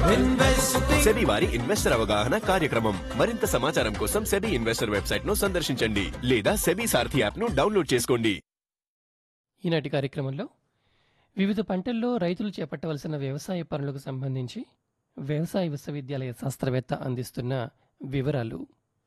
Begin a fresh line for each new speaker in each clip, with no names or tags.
SEBI వారి investor అవగాహన కార్యక్రమం మరింత సమాచారం కోసం సెబీ ఇన్వెస్టర్ వెబ్సైట్ ను సందర్శించండి లేదా సెబీ సారథి యాప్ ను డౌన్లోడ్ చేసుకోండి
ఈనాటి కార్యక్రమంలో వివిధ పంటల్లో రైతులు చేపట్టవలసిన వ్యవసాయ పనులకు సంబంధించి వ్యవసాయ విశ్వవిద్యాలయ శాస్త్రవేత్త అందిస్తున్న వివరాలు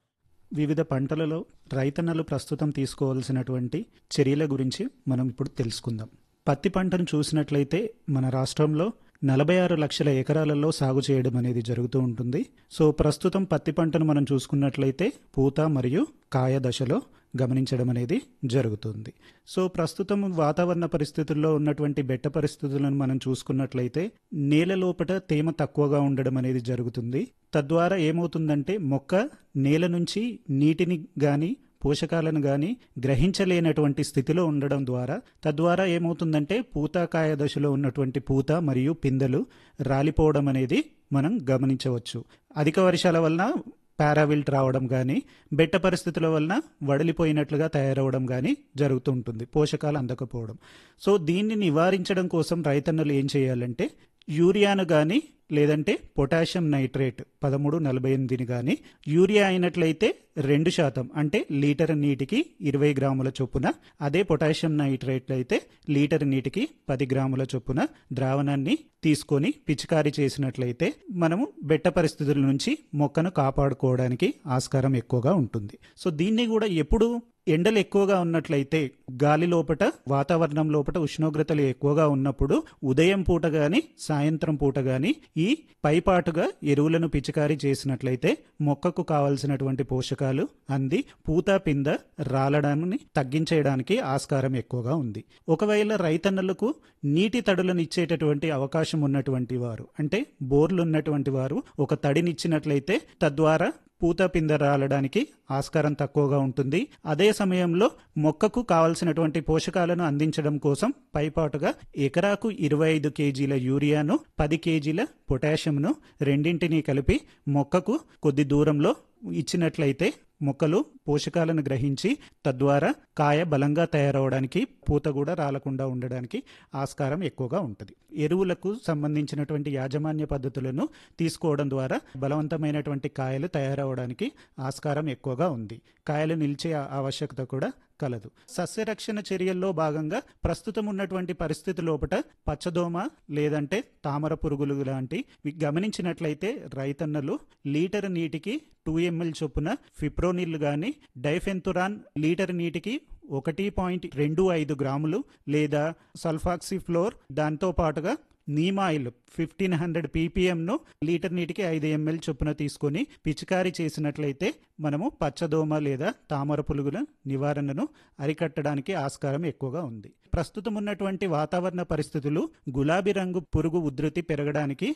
వివిధ పంటలలో రైతన్నలు ప్రస్తుతం తీసుకోవాల్సినటువంటి చర్యల గురించి మనం ఇప్పుడు తెలుసుకుందాం పత్తి పంటను చూసినట్లయితే మన రాష్ట్రంలో నలభై ఆరు లక్షల ఎకరాలలో సాగు చేయడం అనేది జరుగుతూ ఉంటుంది సో ప్రస్తుతం పత్తి పంటను మనం చూసుకున్నట్లయితే పూత మరియు కాయ దశలో గమనించడం అనేది జరుగుతుంది సో ప్రస్తుతం వాతావరణ పరిస్థితుల్లో ఉన్నటువంటి బెట్ట పరిస్థితులను మనం చూసుకున్నట్లయితే నేల లోపల తేమ తక్కువగా ఉండడం అనేది జరుగుతుంది తద్వారా ఏమవుతుందంటే మొక్క నేల నుంచి నీటిని గాని పోషకాలను గాని గ్రహించలేనటువంటి స్థితిలో ఉండడం ద్వారా తద్వారా ఏమవుతుందంటే పూతాకాయ దశలో ఉన్నటువంటి పూత మరియు పిందెలు రాలిపోవడం అనేది మనం గమనించవచ్చు అధిక వర్షాల వలన పారావిల్ట్ రావడం కానీ బెట్ట పరిస్థితుల వలన వడలిపోయినట్లుగా తయారవడం కానీ జరుగుతూ ఉంటుంది పోషకాలు అందకపోవడం సో దీన్ని నివారించడం కోసం రైతన్నలు ఏం చేయాలంటే యూరియాను కానీ లేదంటే పొటాషియం నైట్రేట్ పదమూడు నలభై ఎనిమిదిని కానీ యూరియా అయినట్లయితే రెండు శాతం అంటే లీటర్ నీటికి ఇరవై గ్రాముల చొప్పున అదే పొటాషియం నైట్రేట్ అయితే లీటర్ నీటికి పది గ్రాముల చొప్పున ద్రావణాన్ని తీసుకొని పిచికారీ చేసినట్లయితే మనము బెట్ట పరిస్థితుల నుంచి మొక్కను కాపాడుకోవడానికి ఆస్కారం ఎక్కువగా ఉంటుంది సో దీన్ని కూడా ఎప్పుడు ఎండలు ఎక్కువగా ఉన్నట్లయితే గాలి లోపట వాతావరణం లోపట ఉష్ణోగ్రతలు ఎక్కువగా ఉన్నప్పుడు ఉదయం పూట గాని సాయంత్రం పూట గాని ఈ పైపాటుగా ఎరువులను పిచికారీ చేసినట్లయితే మొక్కకు కావలసినటువంటి పోషకాలు అంది పూత పింద రాలడాన్ని తగ్గించేయడానికి ఆస్కారం ఎక్కువగా ఉంది ఒకవేళ రైతన్నలకు నీటి తడులను ఇచ్చేటటువంటి అవకాశం ఉన్నటువంటి వారు అంటే బోర్లు ఉన్నటువంటి వారు ఒక తడినిచ్చినట్లయితే తద్వారా పూత పింద రాలడానికి ఆస్కారం తక్కువగా ఉంటుంది అదే సమయంలో మొక్కకు కావలసినటువంటి పోషకాలను అందించడం కోసం పైపాటుగా ఎకరాకు ఇరవై ఐదు కేజీల యూరియాను పది కేజీల పొటాషియంను రెండింటినీ కలిపి మొక్కకు కొద్ది దూరంలో ఇచ్చినట్లయితే మొక్కలు పోషకాలను గ్రహించి తద్వారా కాయ బలంగా తయారవడానికి పూత కూడా రాలకుండా ఉండడానికి ఆస్కారం ఎక్కువగా ఉంటుంది ఎరువులకు సంబంధించినటువంటి యాజమాన్య పద్ధతులను తీసుకోవడం ద్వారా బలవంతమైనటువంటి కాయలు తయారవడానికి ఆస్కారం ఎక్కువగా ఉంది కాయలు నిలిచే ఆవశ్యకత కూడా కలదు సస్యరక్షణ చర్యల్లో భాగంగా ప్రస్తుతం ఉన్నటువంటి పరిస్థితి లోపల పచ్చదోమ లేదంటే తామర పురుగులు లాంటి గమనించినట్లయితే రైతన్నలు లీటర్ నీటికి టూ ఎంఎల్ చొప్పున ఫిప్రోనిల్ గాని డైఫెన్తురాన్ లీటర్ నీటికి ఒకటి పాయింట్ రెండు ఐదు గ్రాములు లేదా సల్ఫాక్సిఫ్లోర్ దాంతో పాటుగా నీమాయిల్ ఫిఫ్టీన్ హండ్రెడ్ పీపీఎంను లీటర్ నీటికి ఐదు ఎంఎల్ చొప్పున తీసుకొని పిచికారీ చేసినట్లయితే మనము పచ్చదోమ లేదా తామర పురుగుల నివారణను అరికట్టడానికి ఆస్కారం ఎక్కువగా ఉంది ప్రస్తుతం ఉన్నటువంటి వాతావరణ పరిస్థితులు గులాబీ రంగు పురుగు ఉధృతి పెరగడానికి